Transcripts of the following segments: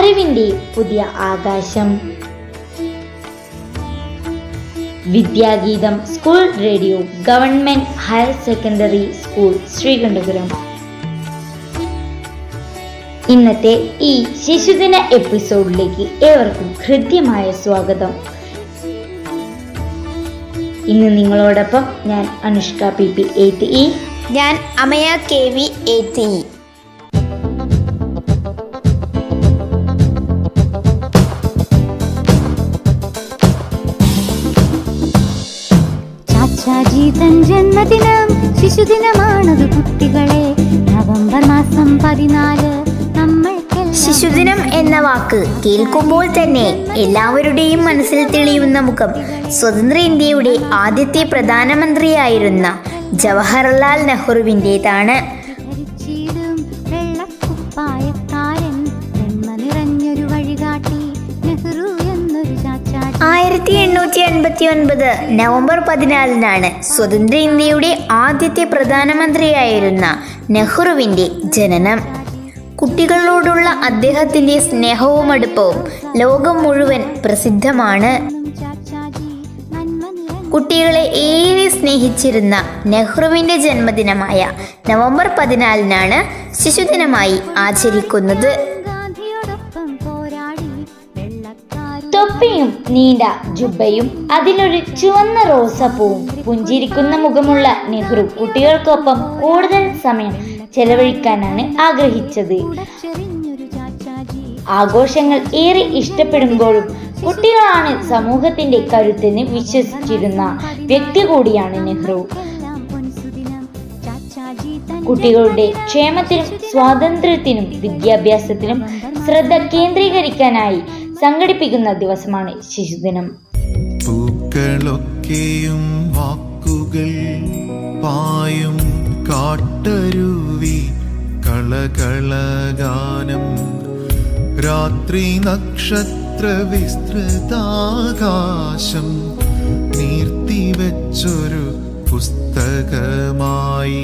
അറിവിന്റെ പുതിയ ആകാശം Vidyageetham school radio government higher secondary school Sreekandapuram ഇന്നത്തെ ഈ ശിശുദിന എപ്പിസോഡിലേക്ക് ഏവർക്കും ഹൃദ്യമായ സ്വാഗതം ഇന്ന് നിങ്ങളോടൊപ്പം ഞാൻ Anushka P P eighth E ഞാൻ Amaya K V eighth E Chachaji തൻ ജന്മദിനം ശിശുദിനമാണത് കുട്ടികളെ നവംബർ മാസം പതിനാല് നമ്മൾക്കെല്ലാം ശിശുദിനം എന്ന വാക്ക് കേൾക്കുമ്പോൾ തന്നെ എല്ലാവരുടെയും മനസ്സിൽ തെളിയുന്ന മുഖം സ്വതന്ത്ര ഇന്ത്യയുടെ ആദ്യത്തെ പ്രധാനമന്ത്രിയായിരുന്ന ജവഹർലാൽ നെഹ്റുവിൻ്റെതാണ് ധരിച്ചിടും വെള്ളക്കുപ്പായക്കാരൻ വെണ്മ നിറഞ്ഞൊരു വഴികാട്ടി നെഹ്റു എന്നൊരു ചാച്ചാജി ആയിരത്തി എണ്ണൂറ്റി അൻപത്തി ഒൻപത് നവംബർ പതിനാലിനാണ് സ്വതന്ത്ര ഇന്ത്യയുടെ ആദ്യത്തെ പ്രധാനമന്ത്രിയായിരുന്ന നെഹ്റുവിൻ്റെ ജനനം കുട്ടികളോടുള്ള അദ്ദേഹത്തിൻ്റെ സ്നേഹവും അടുപ്പവും ലോകം മുഴുവൻ പ്രസിദ്ധമാണ് ചാച്ചാജി നന്മ നിറഞ്ഞ കുട്ടികളെ ഏറെ സ്നേഹിച്ചിരുന്ന നെഹ്റുവിൻ്റെ ജന്മദിനമായ നവംബർ പതിനാലിനാണ് ശിശുദിനമായി ആചരിക്കുന്നത് ഗാന്ധിയോടൊപ്പം പോരാടി വെള്ളക്കാരും തൊപ്പിയും നീണ്ട ജുബയും അതിലൊരു ചുവന്ന റോസപ്പൂവും പുഞ്ചിരിക്കുന്ന മുഖമുള്ള നെഹ്റു കുട്ടികൾക്കൊപ്പം കൂടുതൽ സമയം ചെലവഴിക്കാനാണ് ആഗ്രഹിച്ചത് ചെറിഞ്ഞൊരു ചാച്ചാജി ആഘോഷങ്ങൾ ഏറെ ഇഷ്ടപ്പെടുമ്പോഴും കുട്ടികളാണ് സമൂഹത്തിന്റെ കരുത്തെന്ന് വിശ്വസിച്ചിരുന്ന വ്യക്തി കൂടിയാണ് നെഹ്റു എല്ലാം പൊൻസുദിനം ചാച്ചാജി തൻ കുട്ടികളുടെ ക്ഷേമത്തിനും സ്വാതന്ത്ര്യത്തിനും വിദ്യാഭ്യാസത്തിനും ശ്രദ്ധ കേന്ദ്രീകരിക്കാനായി സംഘടിപ്പിക്കുന്ന ദിവസമാണ് ശിശുദിനം പൂക്കളൊക്കെയും വാക്കുകൾ പായും കാട്ടരുവി കളകളഗാനം രാത്രി നക്ഷത്ര വിസ്തൃതാകാശം നീർത്തിവെച്ചൊരു പുസ്തകമായി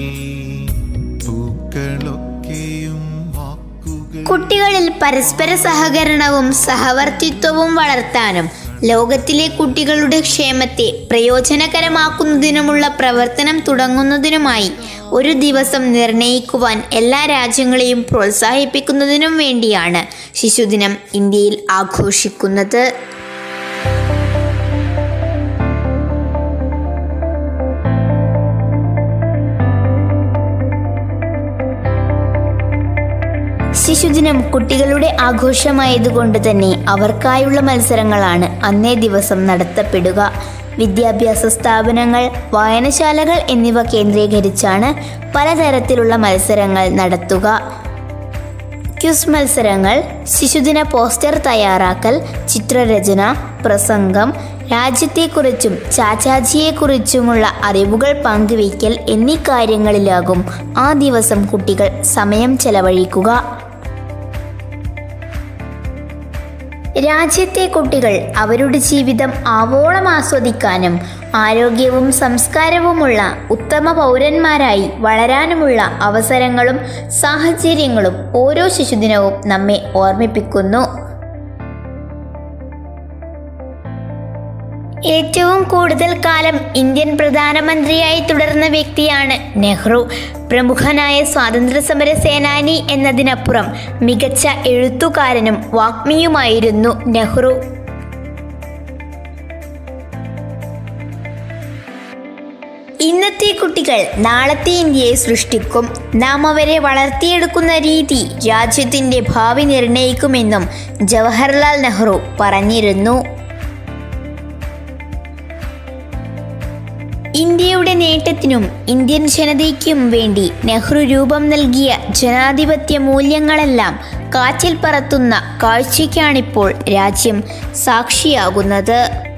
പൂക്കളൊക്കെയും വാക്കുകൾ കുട്ടികളിൽ പരസ്പര സഹകരണവും സഹവർത്തിത്വവും വളർത്താനും ലോകത്തിലെ കുട്ടികളുടെ ക്ഷേമത്തെ പ്രയോജനകരമാക്കുന്നതിനുമുള്ള പ്രവർത്തനം തുടങ്ങുന്നതിനുമായി ഒരു ദിവസം നിർണയിക്കുവാൻ എല്ലാ രാജ്യങ്ങളെയും പ്രോത്സാഹിപ്പിക്കുന്നതിനും വേണ്ടിയാണ് ശിശുദിനം ഇന്ത്യയിൽ ആഘോഷിക്കുന്നത് ശിശുദിനം കുട്ടികളുടെ ആഘോഷമായതുകൊണ്ട് തന്നെ അവർക്കായുള്ള മത്സരങ്ങളാണ് അന്നേ ദിവസം നടത്തപ്പെടുക വിദ്യാഭ്യാസ സ്ഥാപനങ്ങൾ വായനശാലകൾ എന്നിവ കേന്ദ്രീകരിച്ചാണ് പലതരത്തിലുള്ള മത്സരങ്ങൾ നടത്തുക ക്യുസ് മത്സരങ്ങൾ ശിശുദിന പോസ്റ്റർ തയ്യാറാക്കൽ ചിത്രരചന പ്രസംഗം രാജ്യത്തെക്കുറിച്ചും ചാച്ചാജിയെക്കുറിച്ചുമുള്ള അറിവുകൾ പങ്കുവയ്ക്കൽ എന്നീ കാര്യങ്ങളിലാകും ആ ദിവസം കുട്ടികൾ സമയം ചെലവഴിക്കുക രാജ്യത്തെ കുട്ടികൾ അവരുടെ ജീവിതം ആവോളം ആസ്വദിക്കാനും ആരോഗ്യവും സംസ്കാരവുമുള്ള ഉത്തമ പൗരന്മാരായി വളരാനുമുള്ള അവസരങ്ങളും സാഹചര്യങ്ങളും ഓരോ ശിശുദിനവും നമ്മെ ഓർമ്മിപ്പിക്കുന്നു ഏറ്റവും കൂടുതൽ കാലം ഇന്ത്യൻ പ്രധാനമന്ത്രിയായി തുടർന്ന വ്യക്തിയാണ് നെഹ്റു പ്രമുഖനായ സ്വാതന്ത്ര്യ സമര സേനാനി എന്നതിനപ്പുറം മികച്ച എഴുത്തുകാരനും വാഗ്മിയുമായിരുന്നു നെഹ്റു ഇന്നത്തെ കുട്ടികൾ നാളത്തെ ഇന്ത്യയെ സൃഷ്ടിക്കും നാം അവരെ വളർത്തിയെടുക്കുന്ന രീതി രാജ്യത്തിന്റെ ഭാവി നിർണയിക്കുമെന്നും ജവഹർലാൽ നെഹ്റു പറഞ്ഞിരുന്നു ഇന്ത്യയുടെ നേട്ടത്തിനും ഇന്ത്യൻ ജനതയ്ക്കും വേണ്ടി നെഹ്റു രൂപം നൽകിയ ജനാധിപത്യ മൂല്യങ്ങളെല്ലാം കാറ്റിൽ പറത്തുന്ന കാഴ്ചയ്ക്കാണിപ്പോൾ രാജ്യം സാക്ഷിയാകുന്നത്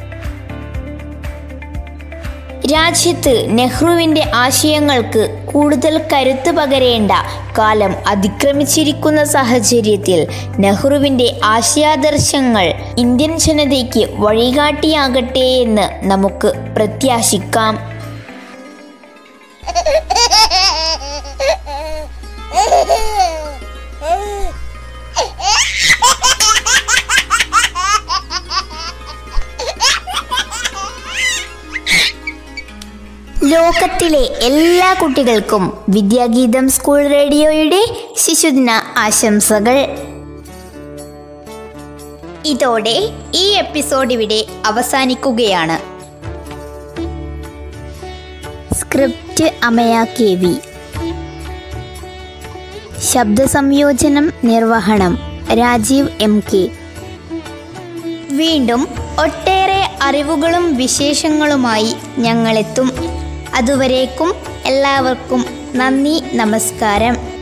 രാജ്യത്ത് നെഹ്റുവിൻ്റെ ആശയങ്ങൾക്ക് കൂടുതൽ കരുത്ത് പകരേണ്ട കാലം അതിക്രമിച്ചിരിക്കുന്ന സാഹചര്യത്തിൽ നെഹ്റുവിൻ്റെ ആശയാദർശങ്ങൾ ഇന്ത്യൻ ജനതയ്ക്ക് വഴികാട്ടിയാകട്ടെ എന്ന് നമുക്ക് പ്രത്യാശിക്കാം ലോകത്തിലെ എല്ലാ കുട്ടികൾക്കും വിദ്യാഗീതം സ്കൂൾ റേഡിയോയുടെ ശിശുദിന ആശംസകൾ ഇതോടെ ഈ എപ്പിസോഡ് ഇവിടെ അവസാനിക്കുകയാണ് സ്ക്രിപ്റ്റ് അമയ കെ വി ശബ്ദ സംയോജനം നിർവഹണം രാജീവ് എം കെ വീണ്ടും ഒട്ടേറെ അറിവുകളും വിശേഷങ്ങളുമായി ഞങ്ങളെത്തും അതുവരേക്കും എല്ലാവർക്കും നന്ദി നമസ്കാരം